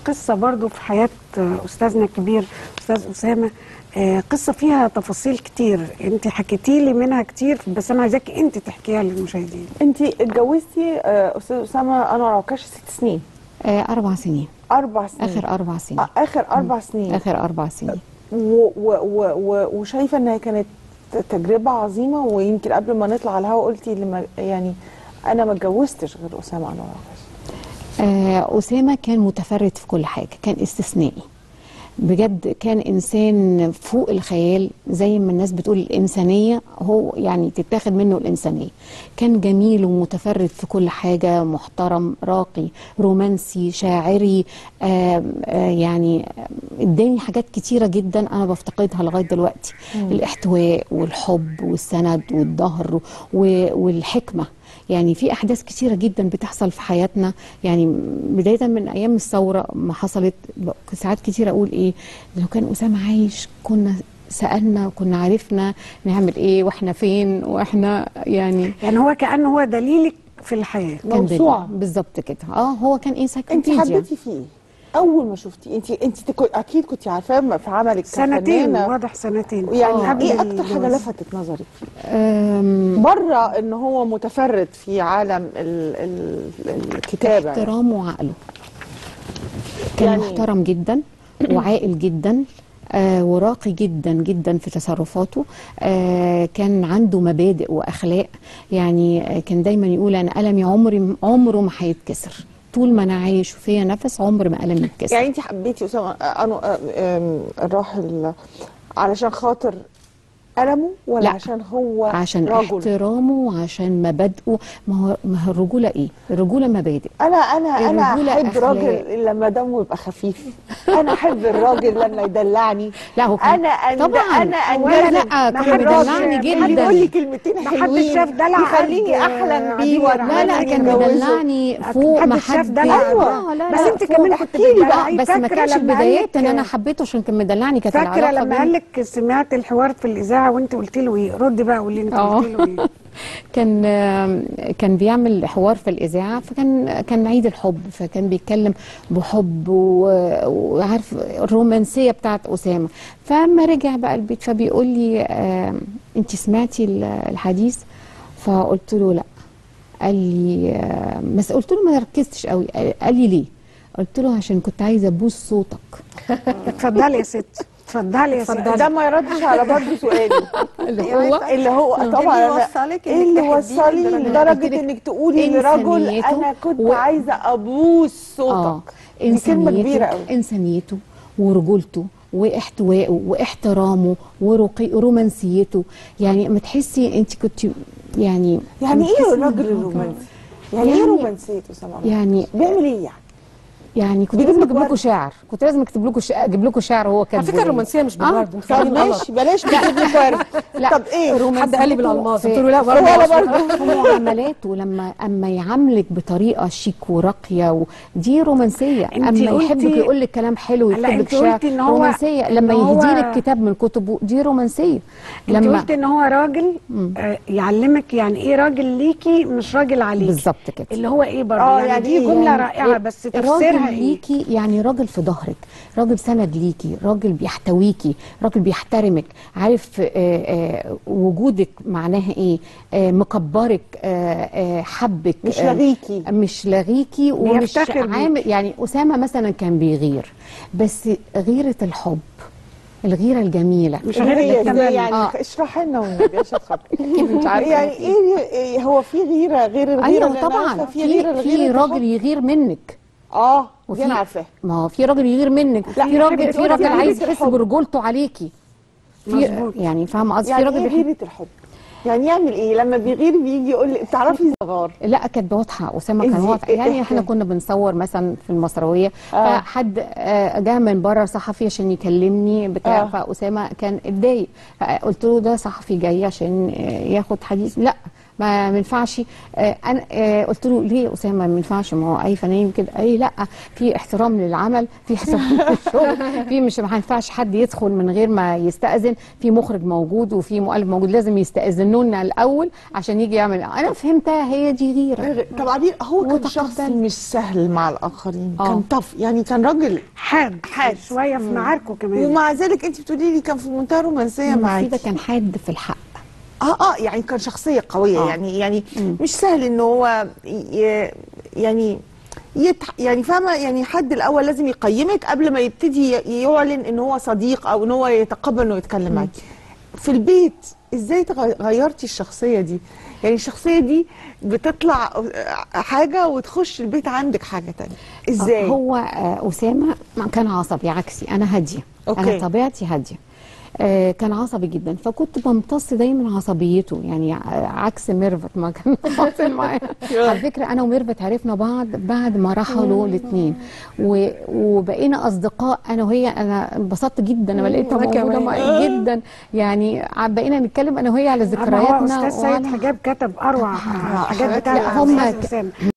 قصه برضو في حياه استاذنا الكبير استاذ اسامه آه، قصه فيها تفاصيل كتير انت حكيتي لي منها كتير بس انا عايزاك انت تحكيها للمشاهدين انت اتجوزتي آه، استاذ اسامه انور عكاش ست سنين آه، أربع سنين اربع سنين آخر أربع سنين آه، اخر اربع سنين آخر أربع سنين و و و و وشايفه انها كانت تجربه عظيمه ويمكن قبل ما نطلع على الهواء قلتي لما يعني انا ما اتجوزتش غير اسامه انور عكاش آه، أسامة كان متفرد في كل حاجة كان استثنائي بجد كان إنسان فوق الخيال زي ما الناس بتقول الإنسانية هو يعني تتاخد منه الإنسانية كان جميل ومتفرد في كل حاجة محترم راقي رومانسي شاعري آه آه يعني اداني حاجات كتيرة جدا أنا بفتقدها لغاية دلوقتي الاحتواء والحب والسند والظهر و- والحكمة يعني في احداث كتيره جدا بتحصل في حياتنا يعني بدايه من ايام الثوره ما حصلت ب- ساعات كتيره اقول ايه لو كان اسامه عايش كنا سالنا وكنا عرفنا نعمل ايه واحنا فين واحنا يعني يعني هو كانه هو دليلك في الحياه كان دليل. موسوعة. بالظبط كده اه هو كان انت انسايكلوبيديا حبيتي فيه ايه؟ اول ما شفتي انت انت تكو- اكيد كنت عارفاه في عملك سنتين كفنانة. واضح سنتين يعني قبل ايه اكتر حاجه الجواز. لفتت نظرك فيه؟ أم، بره ان هو متفرد في عالم ال ال الكتابه احترامه وعقله كان يعني- يعني محترم جدا وعاقل جدا آه وراقي جدا جدا في تصرفاته آه كان عنده مبادئ واخلاق يعني آه كان دايما يقول انا قلمي عمري عمره ما هيتكسر طول ما انا عايش وفيا نفس عمر ما قلمي يتكسر يعني انت حبيتي اسامه انو آم، الراحل علشان خاطر قلمه ولا لا. عشان هو عشان رجل احترامه وعشان مبادئه ما هو ما هو الرجوله ايه؟ الرجوله مبادئ انا انا انا الرجولة احب أخلاق. راجل لما دمه يبقى خفيف انا احب الراجل لما يدلعني لا هو كان انا أند... طبعا انا أولا أنجذب لا ما كان حدش- بيدلعني حد حد جدا يقول لي كلمتين ما حدش حلوين شاف دلع يخليني قد احلم بيه عبير لا لا عمال كان يتجوزه. بيدلعني فوق ما محدش شاف حد دلع أيوة. آه، لا بس لا انت فوق. كمان كنت احكي لي بقى. بتدلعيه بس ما فاكرة كانش لما بدايات قالك- ان انا حبيته عشان كان مدلعني كانت فاكره العلاقه لما بين- قال لك سمعت الحوار في الاذاعه وانت قلت له ايه ردي بقى قولي انت آه. قلت له ايه كان كان بيعمل حوار في الاذاعه فكان كان عيد الحب فكان بيتكلم بحب و- وعارف الرومانسيه بتاعت اسامه فاما رجع بقى البيت فبيقول لي آه انت سمعتي ال- الحديث فقلت له لا قال لي آه بس قلت له ما ركزتش قوي قال لي ليه قلت له عشان كنت عايزه ابوس صوتك اتفضلي يا ست اتفضلي يا ست ده ما يردش على برضه سؤالي اللي هو اللي هو طبعا اللي أنا- وصلك ايه اللي إنك تحبيه وصلي لدرجة- لدرجه قلت لك انك تقولي لرجل إنسانيته انا كنت و- عايزه ابوس اه صوتك دي كلمه كبيره قوي انسانيته ورجولته واحتوائه واحترامه ورقي رومانسيته يعني ما تحسي انت كنت يعني يعني ايه تحسي إن الراجل هو- الرومانسي يعني ايه يعني- رومانسيه اسامه عمر؟ يعني بيعمل ايه يعني يعني كنت بيجيب لازم لك اجيب لكم ورد. شعر كنت لازم اكتب لكم شعر اجيب لكم شعر هو على كاتبه فكره لي. الرومانسيه مش آه. بالورد انت طب فاهمين غلط ماشي بلاش تجيب لي ورد لا طب ايه حد قال لي بالالماس قلت له لا في- برضه ولا مش- برضه في معاملاته لما اما يعاملك بطريقه شيك وراقيه و... دي رومانسيه انت اما يحبك قلتي- يقول لك كلام حلو لا، يكتب لك انت شعر قلتي ان هو- رومانسيه لما ان هو- يهدي لك كتاب من كتبه دي رومانسيه انت لما قلت ان هو راجل آه يعلمك يعني ايه راجل ليكي مش راجل عليكي بالظبط كده اللي هو ايه برضه اه يعني, يعني دي ايه؟ جمله يعني رائعه إيه؟ بس تفسيرها راجل ايه ليكي يعني راجل في ظهرك راجل سند ليكي راجل بيحتويكي راجل بيحترمك عارف آه آه وجودك معناها ايه آه مكبرك آه آه حبك مش آه لاغيكي مش لاغيكي ومش بيفتخر بيك. عامل يعني اسامه مثلا كان بيغير بس غيره الحب الغيره الجميله مش اللي غير هي التمام. ازاي يعني آه. اشرحي لنا والنبي عشان خاطرك مش عارفة يعني ايه إيه هو في غيره غير الغيره ايوه اللي أنا طبعا عارفة في غيره في لغيرة راجل الحب؟ يغير منك اه دي وفي- انا عارفاها ما هو في راجل يغير منك لا، في راجل في بتقولي راجل غيرة عايز يحس الحب. برجولته عليكي في مظبوط. يعني فاهمه قصدي في يعني راجل ايه بيحب غيره الحب يعني يعمل ايه لما بيغير بيجي يقول لي بتعرفي زغار لا كانت واضحه اسامه كان إزاي؟ واضح إيه- يعني إيه احنا كان؟ كنا بنصور مثلا في المصرويه آه. فحد آه، جه من بره صحفي عشان يكلمني بتاع آه. فاسامه كان اتضايق فقلت له ده صحفي جاي عشان آه، ياخد حديث لا ما ما ينفعش آه، انا آه، قلت له ليه يا اسامه ما ينفعش ما هو اي فنان كده اي لا في احترام للعمل في احترام للشغل في مش ما ينفعش حد يدخل من غير ما يستاذن في مخرج موجود وفي مؤلف موجود لازم يستاذنوا لنا الاول عشان يجي يعمل انا فهمتها هي دي غيره طب عبير هو كان وتقبل. شخص مش سهل مع الاخرين آه. كان طف يعني كان راجل حاد حاد. شويه في معاركه كمان ومع ذلك انت بتقولي لي كان في منتهى الرومانسيه المصيبه معاكي كان حاد في الحق اه اه يعني كان شخصيه قويه آه. يعني يعني مش سهل ان هو ي- يعني يتح يعني فاهمه يعني حد الاول لازم يقيمك قبل ما يبتدي ي- يعلن ان هو صديق او ان هو يتقبل انه يتكلم معاكي في البيت ازاي تغ- غيرتي الشخصيه دي يعني الشخصيه دي بتطلع حاجه وتخش البيت عندك حاجه تانية ازاي هو آه، اسامه ما كان عصبي عكسي انا هاديه أوكي. انا طبيعتي هاديه آه، كان عصبي جدا فكنت بمتص دايما عصبيته يعني ع- عكس ميرفت ما كان حاصل معايا على فكره انا وميرفت عرفنا بعض بعد ما رحلوا الاثنين وبقينا اصدقاء انا وهي انا انبسطت جدا لما لقيتها وأنا موجوده كمان. معايا جدا يعني ع- بقينا نتكلم انا وهي على ما هو ذكرياتنا استاذ سيد وعلى- حجاب كتب اروع حاجات حاجات بتاعت لا، هم أستاذ ك- أسامة.